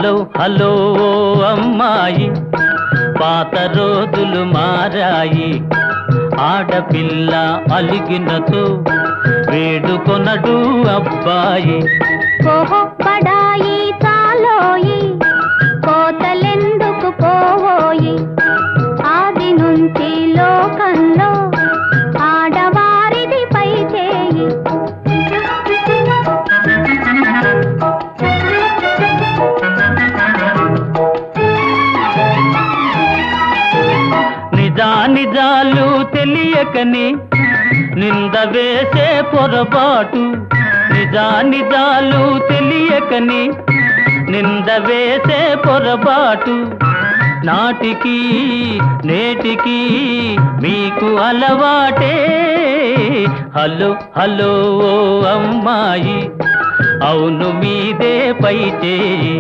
hello hello ఓ అమ్మాయి పాత రోజులు మారాయి ఆడపిల్ల అలిగినతో వేడుకొనడు అబ్బాయి ఓహో పడాయి చాలోయి కోతలెందుకు పోవోయి ఆది నుంచి లోకంలో ఆడవారిది పై చేయి నిజా నిజాలు తెలియకని నింద వేసే పొరపాటు నిజా నిజాలు తెలియకని నింద వేసే పొరపాటు నాటికి నేటికి మీకు అలవాటే హలో హలో ఓ అమ్మాయి అవును మీదే పై చేయి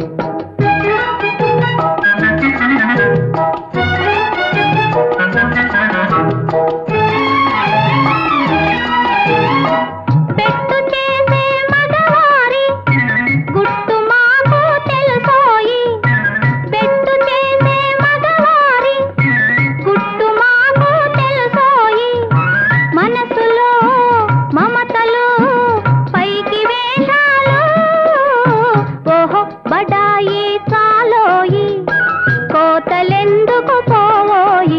పెట్టు చేసే మగవారి గుట్టు మాకు తెలుసోయి పెట్టు చేసే మగవారి గుట్టు మాకు తెలుసోయి మనసులో మమతలు పైకి వేషాలు ఓహో బడాయి చాలోయి కోతలెందుకు పోవోయి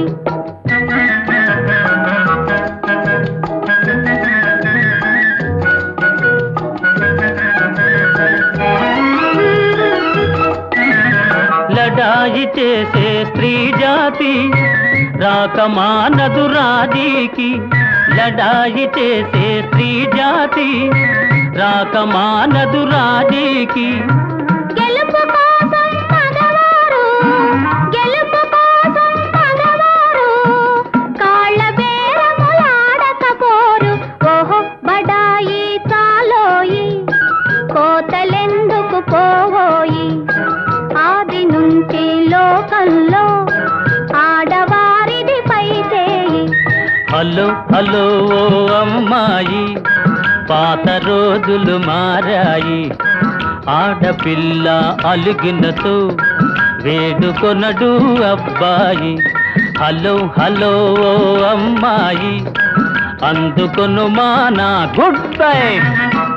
లడాయి చేసే స్త్రీ జాతి రాకమానదు రాజీకి లడాయి చేసే స్త్రీ జాతి రాకమానదు రాజీకి గెలుపు కోసం మగవారు గెలుపు కోసం మగవారు కాళ్ళ బేరములాడకపోరు ఓహో బడాయి చాలోయి కోతలెందుకు పోవోయి ఆది నుంచి లోకంలో ఆడవారిది పై చేయి హలో హలో ఓ అమ్మాయి పాత రోజులు మారాయి ఆడపిల్ల అలిగినతో వేడుకొనడు అబ్బాయి హలో హలో ఓ అమ్మాయి అందుకొను మా నా గుడ్ బై